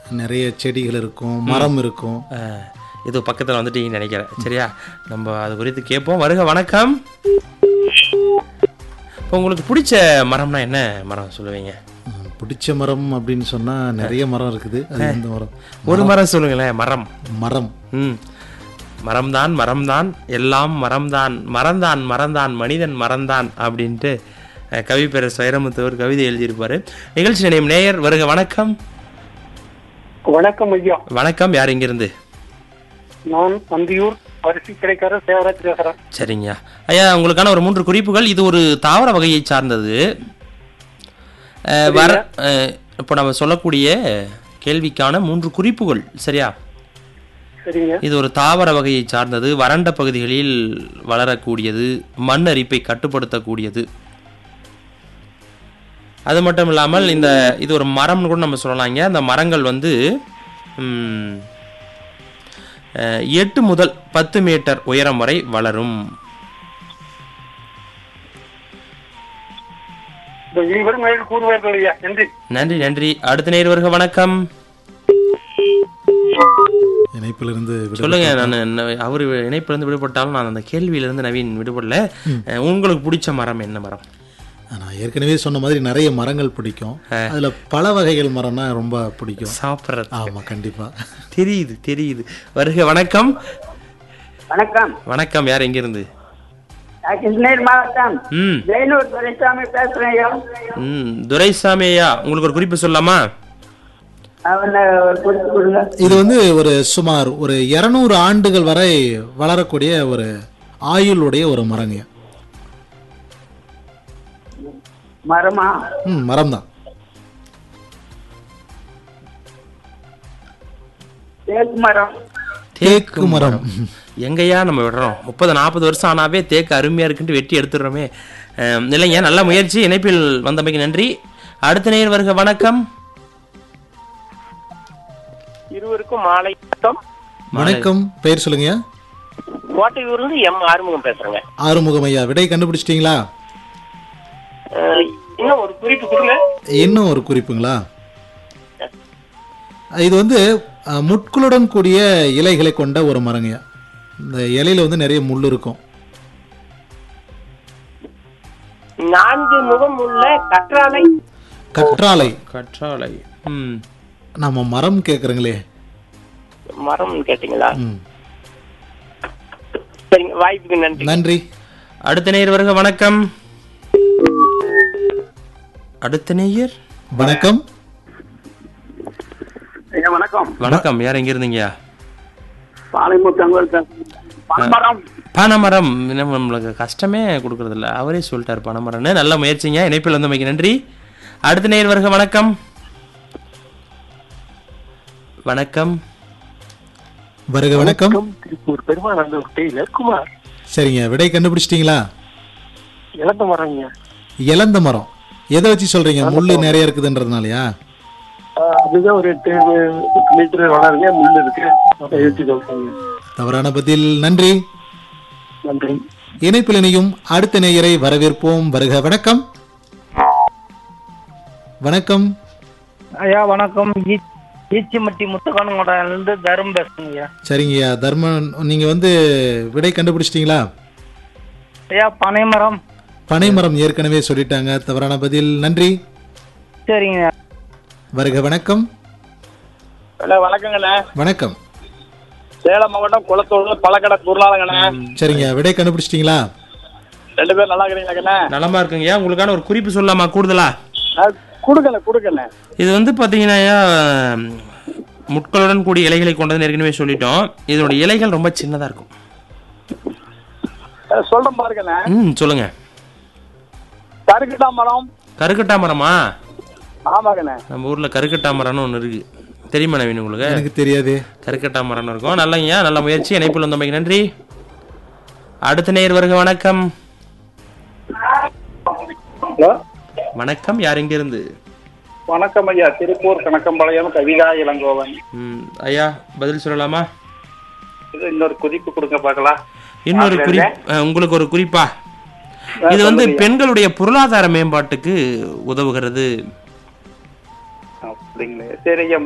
நிறைய செடிகள் இருக்கும் மரம் இருக்கும் அஹ், இது பக்கத்தில் வந்துட்டீங்கன்னு நினைக்கிறேன் சரியா நம்ம அது குறித்து கேட்போம் வருக வணக்கம் இப்போ உங்களுக்கு பிடிச்ச மரம்னா என்ன மரம் சொல்லுவீங்க ம், பிடிச்ச மரம் அப்படின்னு சொன்னா நிறைய மரம் இருக்குது அது எந்த மரம் ஒரு மரம் சொல்லுங்களேன் மரம் மரம் ம் மரம்தான் மரம்தான் எல்லாம் மரம்தான் மறந்தான் மறந்தான் மனிதன் மறந்தான் அப்படின்ட்டு அஹ், கவிப்பேரர் வைரமுத்துவர் கவிதை எழுதியிருப்பாரு நிகழ்ச்சி நிலையம் நேயர் வருக வணக்கம் வணக்கம் ஐயா வணக்கம் யார் இங்கிருந்து நான் அந்தியூர் அரிசி கிடைக்காத சேவராஜ் பேசுறேன் சரிங்க ஐயா உங்களுக்கான ஒரு மூன்று குறிப்புகள் இது ஒரு தாவர வகையை சார்ந்தது அஹ், வர அஹ், இப்போ நம்ம சொல்லக்கூடிய கேள்விக்கான மூன்று குறிப்புகள் சரியா சரிங்க இது ஒரு தாவர வகையை சார்ந்தது வறண்ட பகுதிகளில் வளரக்கூடியது மண் அரிப்பை கட்டுப்படுத்தக்கூடியது அது மட்டும் இல்லாமல் இந்த இது ஒரு மரம்னு கூட நம்ம சொல்லலாங்க அந்த மரங்கள் வந்து ம், அஹ், எட்டு முதல் பத்து மீட்டர் உயரம் வரை வளரும் இந்த இருவரும் மேல் கூறுவார்கள் ஐயா நன்றி நன்றி நன்றி அடுத்த நேர்வர்கள் வணக்கம் இணைப்பிலிருந்து விடு சொல்லுங்க நான் அவர் இணைப்பிலிருந்து விடுபட்டாலும் நான் அந்த கேள்வியிலிருந்து நவீன் விடுபடல அஹ், உங்களுக்கு பிடிச்ச மரம் என்ன மரம் நான் ஏற்கனவே சொன்ன மாதிரி நிறைய மரங்கள் பிடிக்கும் அதுல பல வகைகள் மரம்னா ரொம்ப பிடிக்கும் சாப்பிட்றது ஆமா கண்டிப்பா தெரியுது தெரியுது வருக வணக்கம் வணக்கம் வணக்கம் யார் எங்கிருந்து நான் கிருஷ்ணகிரி மாவட்டம் ம் வேலூர் துரைசாமி பேசுறேன் ஐயா ம் துரைசாமி ஐயா உங்களுக்கு ஒரு குறிப்பு சொல்லலாமா அவனை ஒரு குறிப்பு கொடுங்க இது வந்து ஒரு சுமார் ஒரு இருநூறு ஆண்டுகள் வரை வளரக்கூடிய ஒரு ஆயுளுடைய ஒரு மரங்க மரமா ம் மரம் தான் தேக்கு மரம் தேக்கு மரம் எங்கய்யா நம்ம விடுறோம் முப்பது நாற்பது வருஷம் ஆனாவே தேக்கு அருமையா இருக்குன்ட்டு வெட்டி எடுத்துடுறோமே அஹ், இல்லைங்க நல்ல முயற்சி இணைப்பில் வந்தமைக்கு நன்றி அடுத்த நேர் வருக வணக்கம் இருவருக்கும் மாலை வணக்கம் வணக்கம் பெயர் சொல்லுங்க கோட்டையூர்லேருந்து எம் ஆறுமுகம் பேசுறேங்க ஆறுமுகம் ஐயா விடை கண்டுபிடிச்சிட்டீங்களா அஹ், இன்னும் ஒரு குறிப்பு கொடுங்க இன்னும் ஒரு குறிப்புங்களா இது வந்து அஹ், முட்களுடன் கூடிய இலைகளை கொண்ட ஒரு மரங்கய்யா இந்த இலையில வந்து நிறைய முள் இருக்கும் நான்கு முகம் உள்ள கற்றாழை கற்றாழை கற்றாழை ம் நம்ம மரம் கேட்குறங்களே மரம் கேட்டீங்களா ம் சரிங்க வாய்ப்புக்கு நன்றி நன்றி அடுத்த நேயர் வருக வணக்கம் அடுத்த நேயர் வணக்கம் ஐயா வணக்கம் வணக்கம் யார் எங்க இருந்தீங்கயா பாளையமுத்து அங்கே மரம் பனைமரம் நம்ம நம்மளுக்கு கஷ்டமே கொடுக்கறது இல்ல அவரே சொல்லிட்டார் பனைமரம்னு நல்ல முயற்சிங்க இணைப்பில் வந்தமைக்கு நன்றி அடுத்த நேயர் வருக வணக்கம் வணக்கம் வருக வணக்கம் திருப்பூர் பெருமாநல்லூர் டெய்லர் குமார் சரிங்க விடை கண்டுபிடிச்சிட்டீங்களா இழந்த மரங்க இலந்த மரம் எதை வச்சு சொல்றீங்க முள்ளு நிறைய இருக்குதுன்றதுனாலயா அதுதான் ஒரு எட்டு மீட்டர் வளருங்க முள் இருக்கு அதை ஏற்றி சொல்றேங்க தவறான பதில் நன்றி நன்றி இணைப்பில் இணையும் அடுத்த நேயரை வரவேற்போம் வருக வணக்கம் வணக்கம் ஐயா வணக்கம் ஈ- ஈச்சிமட்டி முத்துக்கானங்கோடையிலிருந்து தரும் பேசுறேங்க ஐயா சரிங்கய்யா தர்மன் நீங்க வந்து விடை கண்டுபிடிச்சிட்டீங்களா ஐயா பனைமரம் பனைமரம் ஏற்கனவே சொல்லிட்டாங்க தவறான பதில் நன்றி சரிங்க ஐயா. வருக வணக்கம் ஹலோ வணக்கங்கண்ணே வணக்கம் சேலம் மாவட்டம் குளத்தூர்ல பழக்கடை பொருளாளங்கண்ணே சரிங்க விடை கண்டுபிடிச்சிட்டீங்களா ரெண்டு பேரும் நல்லா இருக்கிறீங்களாங்கண்ணே நலமா இருக்குங்கய்யா உங்களுக்கான ஒரு குறிப்பு சொல்லலாமா கூடுதலா கொடுக்கல கொடுக்கல இது வந்து பார்த்தீங்கன்னா முட்களுடன் கூடிய இலைகளை கொண்டதுன்னு ஏற்கனவே சொல்லிட்டோம் இதோட இலைகள் ரொம்ப சின்னதா இருக்கும் சொல்றேன் பாருங்கண்ணே ம் சொல்லுங்க கருக்கட்டா மரம் கருக்கட்டா மரமா ஆமாங்கண்ணே நம்ம ஊர்ல கருக்கட்டா மரம்னு ஒன்று இருக்கு தெரியுமா நவீன் உங்களுக்கு எனக்கு தெரியாது கருக்கட்டா மரம்னு இருக்கும் நல்லங்கய்யா நல்ல முயற்சி இணைப்பில் வந்தமைக்கு நன்றி அடுத்த நேர் வருக வணக்கம் ஹலோ வணக்கம் யார் எங்க இருந்து வணக்கம் ஐயா திருப்பூர் கணக்கம்பாளையம் கவிதா இளங்கோவன் ம், ஐயா பதில் சொல்லலாமா இது இன்னொரு குறிப்பு கொடுங்க பார்க்கலாம் இன்னொரு குறிப் உங்களுக்கு ஒரு குறிப்பா இது வந்து பெண்களுடைய பொருளாதார மேம்பாட்டுக்கு உதவுகிறது அப்படிங்களே சரி ஐயா